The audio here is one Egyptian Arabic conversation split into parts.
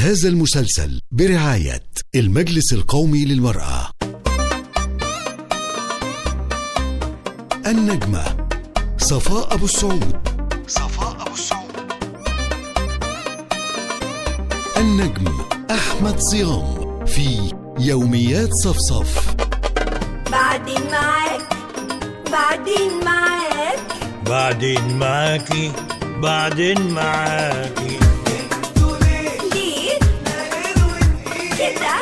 هذا المسلسل برعاية المجلس القومي للمرأة النجمة صفاء أبو السعود صفاء أبو السعود النجم أحمد صيام في يوميات صفصف بعدين معاك بعدين معاك بعدين معاكي بعدين معاكي ليه كده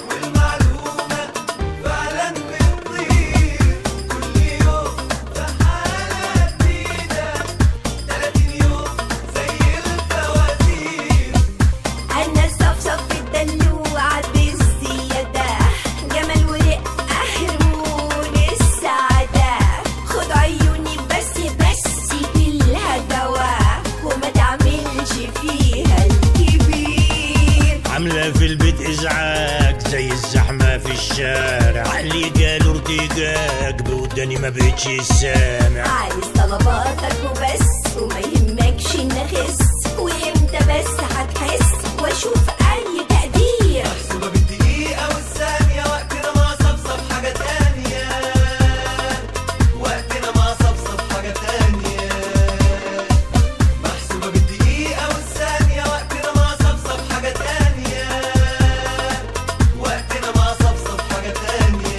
انا صفصف الدلوعة بالزيادة جمال ورقة هرمون السعادة خد عيوني بس بس بالهدوى وما تعملش فيها الكبير عاملة في البيت إزعاج زي الزحمة في الشارع عقلي جاله ارتجاج بوداني ما بقتش سامع عايز طلباتك وبس وما يهمكش نخس وامتى بس هتحس واشوف اي تقدير محسوبة بالدقيقة والثانية وقتنا ما صفصف حاجة تانية وقتنا ما صفصف حاجة تانية محسوبة بالدقيقة والثانية وقتنا ما صفصف حاجة تانية وقتنا ما صفصف حاجة تانية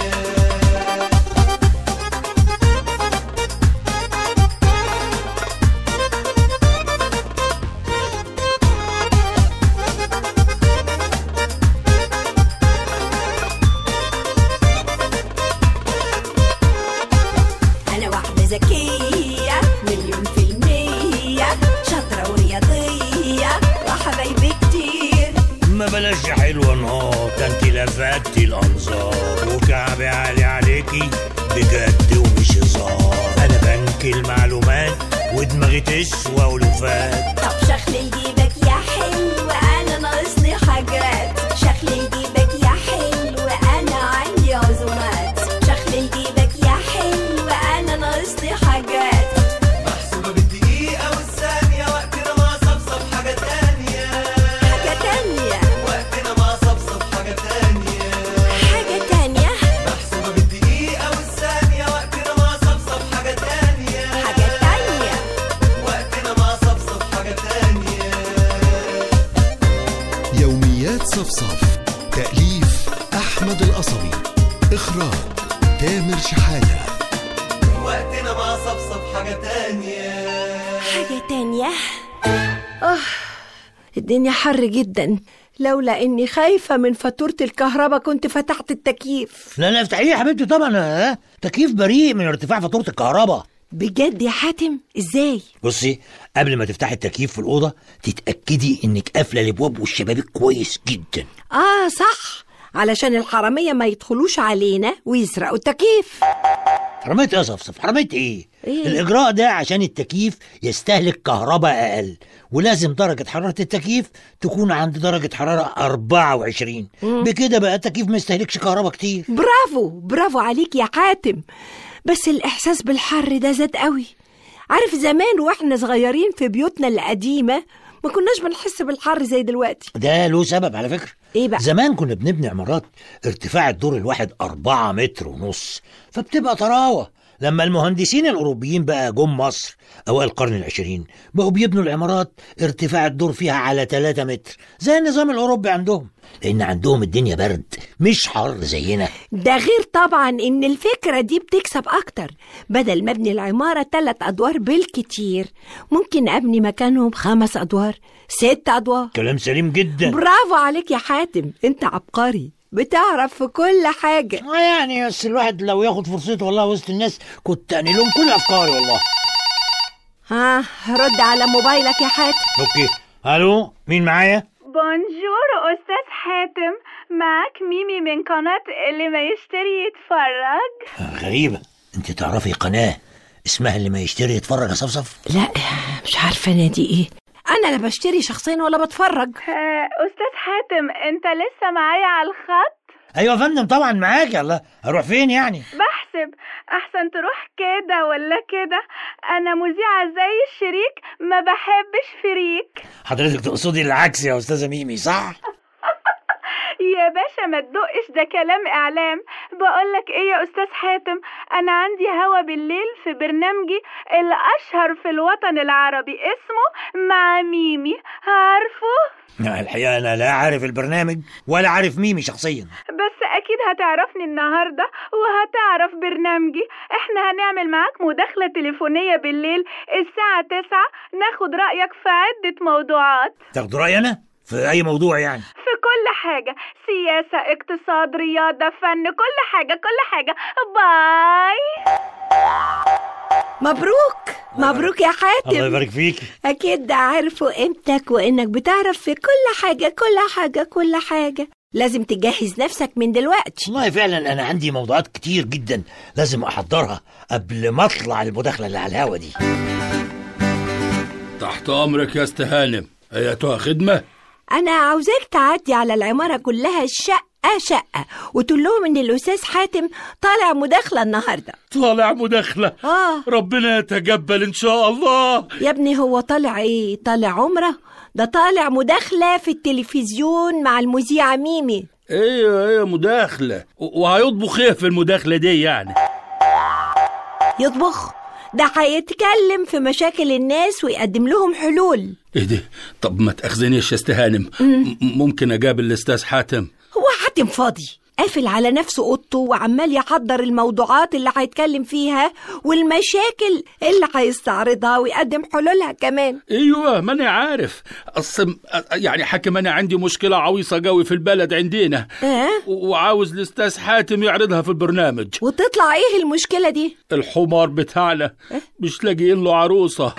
انا واحدة ذكية مليون في المية شاطرة ورياضية وحبايبي كتير ما بلاش يا حلوة نهار ده انت لفتي الأنظار وكعبي عالي عليكي بجد ومش هزار أنا بنك المعلومات ودماغي تسوى ولوفات طب شخل جيبك يا حلو انا ناقصني حاجات شخل جيبك يا حلو انا عندي عزومات شخل جيبك يا حلو انا ناقصني حاجات محسوبة بالدقيقة والثانية وقتنا ما صفصف حاجة تانية حاجة تانية وقتنا ما صفصف حاجة تانية حاجة تانية محسوبة بالدقيقة والثانية وقتنا ما صفصف حاجة تانية حاجة تانية وقتنا ما صفصف حاجة تانية يوميات صفصف تأليف أحمد القصبي إخراج تامر شحاتة وقتنا ما صفصف حاجة تانية حاجة تانية آه الدنيا حر جدا لولا اني خايفة من فاتورة الكهرباء كنت فتحت التكييف لا لا افتحيه يا حبيبتي طبعا ها تكييف بريء من ارتفاع فاتورة الكهرباء بجد يا حاتم ازاي بصي قبل ما تفتحي التكييف في الأوضة تتأكدي إنك قافلة الأبواب والشبابيك كويس جدا اه صح علشان الحرامية ما يدخلوش علينا ويسرقوا التكييف حرامية ايه يا صفصف حرامية ايه؟ إيه؟ الإجراء ده عشان التكييف يستهلك كهرباء أقل ولازم درجة حرارة التكييف تكون عند درجة حرارة 24 بكده بقى التكييف ما يستهلكش كهرباء كتير برافو برافو عليك يا حاتم بس الإحساس بالحر ده زاد قوي عارف زمان واحنا صغيرين في بيوتنا القديمة ما كناش بنحس بالحر زي دلوقتي ده له سبب على فكرة إيه بقى؟ زمان كنا بنبني عمارات ارتفاع الدور الواحد أربعة متر ونص فبتبقى طراوة لما المهندسين الأوروبيين بقى جم مصر أوائل القرن العشرين بقوا بيبنوا العمارات ارتفاع الدور فيها على 3 متر زي النظام الأوروبي عندهم لأن عندهم الدنيا برد مش حر زينا ده غير طبعا إن الفكرة دي بتكسب أكتر بدل ما أبني العمارة تلات أدوار بالكتير ممكن أبني مكانهم خمس أدوار ست أدوار كلام سليم جدا برافو عليك يا حاتم أنت عبقري بتعرف في كل حاجة آه يعني بس الواحد لو ياخد فرصته والله وسط الناس كنت أني لهم كل أفكاري والله ها رد على موبايلك يا حاتم أوكي ألو مين معايا؟ بونجور أستاذ حاتم معك ميمي من قناة اللي ما يشتري يتفرج آه، غريبة أنت تعرفي قناة اسمها اللي ما يشتري يتفرج يا صفصف لا مش عارفة أنا دي إيه أنا لا بشتري شخصيا ولا بتفرج آه، أستاذ حاتم أنت لسه معايا على الخط ايوه يا فندم طبعا معاك يلا هروح فين يعني بحسب أحسن تروح كده ولا كده أنا مذيعة زي الشريك ما بحبش فريك حضرتك تقصدي العكس يا استاذه ميمي صح باشا ما تدقش ده كلام اعلام بقولك ايه يا استاذ حاتم انا عندي هوا بالليل في برنامجي الاشهر في الوطن العربي اسمه مع ميمي عارفه الحقيقة أنا لا عارف البرنامج ولا عارف ميمي شخصيا بس اكيد هتعرفني النهارده وهتعرف برنامجي احنا هنعمل معاك مداخله تليفونيه بالليل الساعه 9 ناخد رايك في عده موضوعات تاخدوا رأيي أنا في أي موضوع يعني في كل حاجه سياسه اقتصاد رياضه فن كل حاجه كل حاجه باي مبروك مبروك يا الله حاتم يبارك فيك أكيد ده عارفه قيمتك وإنك بتعرف في كل حاجة كل حاجة كل حاجة لازم تجهز نفسك من دلوقتي والله فعلا أنا عندي موضوعات كتير جدا لازم أحضرها قبل ما أطلع المداخلة اللي على الهوا دي تحت أمرك يا استهانم أيتها خدمة أنا عاوزاك تعدي على العمارة كلها شقة شقة وتقول لهم إن الأستاذ حاتم طالع مداخلة النهاردة طالع مداخلة آه ربنا يتقبل إن شاء الله يا ابني هو طالع إيه؟ طالع عمرة؟ ده طالع مداخلة في التلفزيون مع المذيعة ميمي ايوه ايوه مداخلة و- وهيطبخ ايه في المداخلة دي يعني يطبخ ده هيتكلم في مشاكل الناس ويقدم لهم حلول ايه ده طب ما تأخذنيش يا استهانم م- ممكن اقابل الاستاذ حاتم هو حاتم فاضي قافل على نفسه اوضته وعمال يحضر الموضوعات اللي هيتكلم فيها والمشاكل اللي هيستعرضها ويقدم حلولها كمان ايوه ماني عارف اصل يعني حكم انا عندي مشكلة عويصة قوي في البلد عندنا اه و- وعاوز الاستاذ حاتم يعرضها في البرنامج وتطلع ايه المشكلة دي الحمار بتاعنا مش لاقيين له عروسة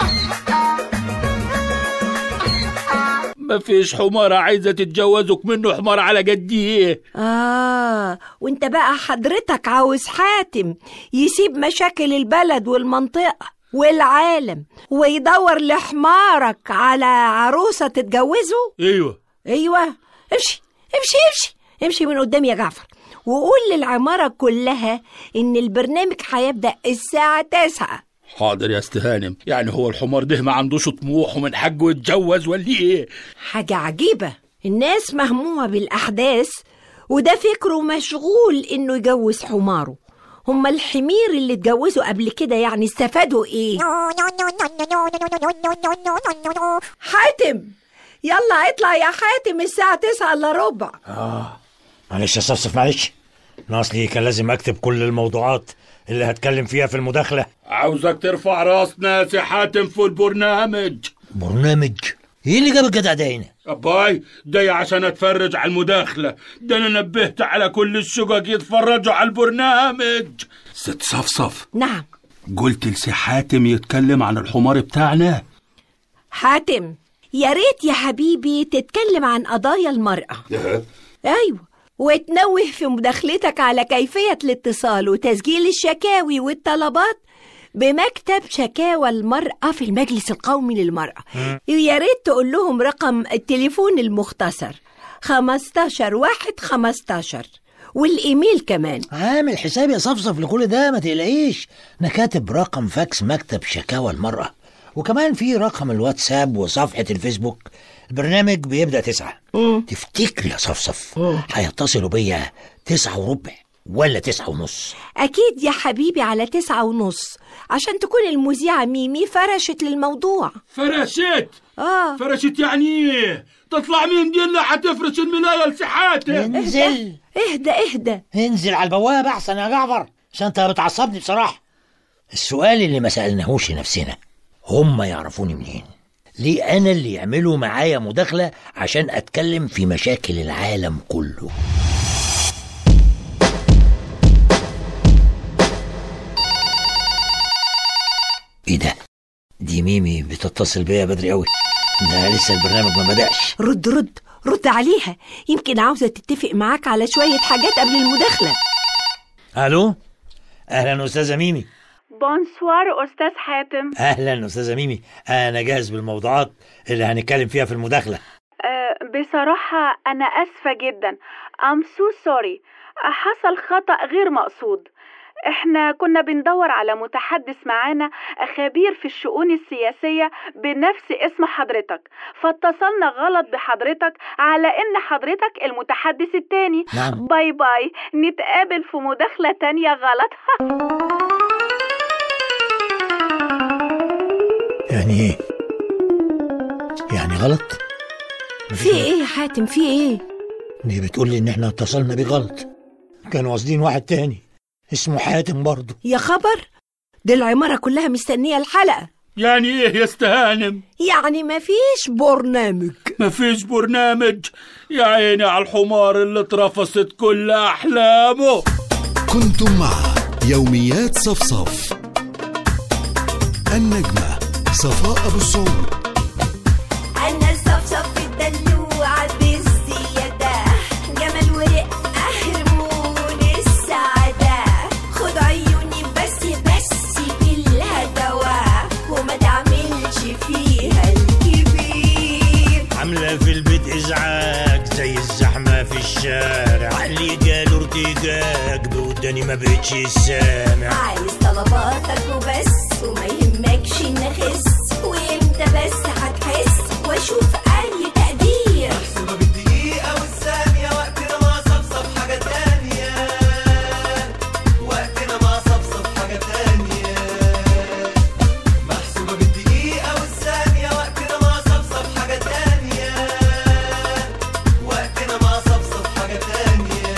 مفيش حمارة عايزة تتجوزك منه حمار على قدي ايه اه وانت بقى حضرتك عاوز حاتم يسيب مشاكل البلد والمنطقة والعالم ويدور لحمارك على عروسة تتجوزه ايوه ايوه امشي امشي امشي امشي من قدامي يا جعفر وقول للعمارة كلها ان البرنامج هيبدأ الساعة تسعة حاضر يا استهانم يعني هو الحمار ده ما عندوش طموح ومن حقه يتجوز ولا ايه حاجة عجيبة الناس مهمومة بالأحداث وده فكره مشغول إنه يجوز حماره هما الحمير اللي اتجوزوا قبل كده يعني استفادوا إيه؟ حاتم يلا اطلع يا حاتم الساعة تسعة إلا ربع معلش يا صفصف معلش أنا أصلي كان لازم أكتب كل الموضوعات اللي هتكلم فيها في المداخلة عاوزك ترفع راسنا يا سي حاتم في البرنامج برنامج إيه اللي جاب الجدع ده هنا؟ أباي ده عشان اتفرج على المداخلة ده انا نبهت على كل الشقق يتفرجوا على البرنامج ست صفصف نعم قلت لسي حاتم يتكلم عن الحمار بتاعنا حاتم يا ريت يا حبيبي تتكلم عن قضايا المرأة أيوة وتنوه في مداخلتك على كيفية الاتصال وتسجيل الشكاوي والطلبات بمكتب شكاوى المرأة في المجلس القومي للمرأة يا ريت تقول لهم رقم التليفون المختصر 15 واحد 15 والإيميل كمان عامل حسابي يا صفصف لكل ده ما تقلقيش انا كاتب رقم فاكس مكتب شكاوى المرأة وكمان في رقم الواتساب وصفحة الفيسبوك البرنامج بيبدأ تسعة تفتكر يا صفصف هيتصلوا بيا تسعة وربع ولا تسعة ونص أكيد يا حبيبي على تسعة ونص عشان تكون المذيعة ميمي فرشت للموضوع فرشت آه فرشت يعني ايه تطلع مين دي اللي هتفرش الملاية لسي حاتم انزل اهدى اهدى انزل على البوابة أحسن يا جعفر عشان أنت بتعصبني بصراحة السؤال اللي ما سألناهوش لنفسنا هم يعرفوني منين ليه أنا اللي يعملوا معايا مداخلة عشان أتكلم في مشاكل العالم كله ايه ده دي ميمي بتتصل بيا بدري قوي ده لسه البرنامج ما بدأش رد رد رد عليها يمكن عاوزة تتفق معاك على شوية حاجات قبل المداخلة الو اهلا استاذه ميمي بونسوار أستاذ حاتم اهلا استاذه ميمي انا جاهز بالموضوعات اللي هنتكلم فيها في المداخله أه بصراحة أنا أسفة جدا I'm so sorry حصل خطأ غير مقصود احنا كنا بندور على متحدث معانا خبير في الشؤون السياسية بنفس اسم حضرتك فاتصلنا غلط بحضرتك على ان حضرتك المتحدث التاني نعم. باي باي نتقابل في مداخلة تانية غلط يعني ايه يعني غلط في ايه يا حاتم في ايه دي بتقول لي ان احنا اتصلنا بيه غلط كانوا قاصدين واحد تاني اسمه حاتم برضه يا خبر دي العمارة كلها مستنية الحلقة يعني ايه يا استهانم يعني مفيش برنامج مفيش برنامج يا عيني على الحمار اللي اترفست كل احلامه كنتم مع يوميات صفصف النجمة صفاء أبو السعود انا صفصف الدلوعة بالزيادة جمال ورقة هرمون السعادة خد عيوني بس بس بالهدوى وما تعملش فيها الكبير عاملة في البيت إزعاج زي الزحمة في الشارع اللي جاله ارتجاج بوداني ما بقتش سامع عايز طلباتك وبس وما يهمكش نخس وامتى بس هتحس واشوف اي تقدير محسوبة بالدقيقة والثانية وقتنا مع صفصف حاجة تانية وقتنا مع صفصف حاجة تانية محسوبة بالدقيقة والثانية وقتنا مع صفصف حاجة تانية وقتنا مع صفصف حاجة تانية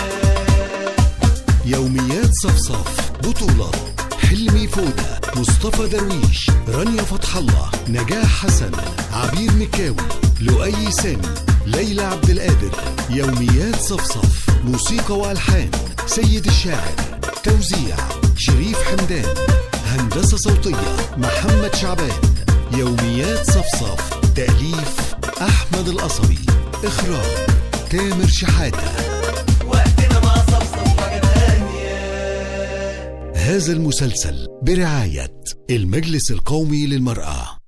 يوميات صفصف بطولة حلمي فودة مصطفى درويش رانيا فتح الله نجاح حسن عبير مكاوي لؤي سامي ليلى عبد القادر يوميات صفصف موسيقى والحان سيد الشاعر توزيع شريف حمدان هندسة صوتية محمد شعبان يوميات صفصف تأليف أحمد القصبي إخراج تامر شحاتة وقتنا مع صفصف حاجة تانية هذا المسلسل برعاية المجلس القومي للمرأة